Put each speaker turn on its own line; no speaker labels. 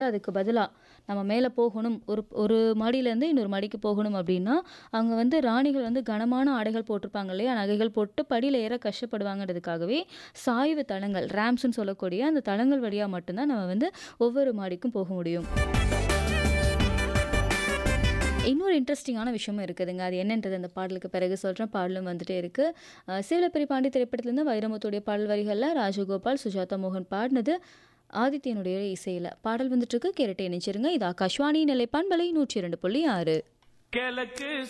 அதுக்கு பதிலாக நம்ம மேலே போகணும் ஒரு ஒரு மாடியிலேருந்து இன்னொரு மாடிக்கு போகணும் அப்படின்னா அங்கே வந்து ராணிகள் வந்து கனமான ஆடைகள் போட்டிருப்பாங்க இல்லையா நகைகள் போட்டு படியில் ஏற கஷ்டப்படுவாங்கன்றதுக்காகவே சாய்வு தளங்கள் ரேம்ஸ்னு சொல்லக்கூடிய அந்த தளங்கள் வழியாக மட்டும்தான் நம்ம வந்து ஒவ்வொரு மாடிக்கும் போக முடியும் இன்னொரு இன்ட்ரெஸ்டிங்கான விஷயமும் இருக்குதுங்க அது என்னன்றது அந்த பாடலுக்கு பிறகு சொல்கிறேன் பாடலும் வந்துட்டே இருக்குது சிவலப்பெரி பாண்டி திரைப்படத்துலேருந்து வைரமுத்துடைய பாடல் வரிகளில் ராஜகோபால் சுஜாதா மோகன் பாடினது ஆதித்யனுடைய இசையில் பாடல் வந்துட்டு இருக்கு கேரட்டை இணைச்சிருங்க இது ஆகாஷ்வாணி நிலைப்பான்பலை நூற்றி இரண்டு புள்ளி ஆறு
கிழக்கு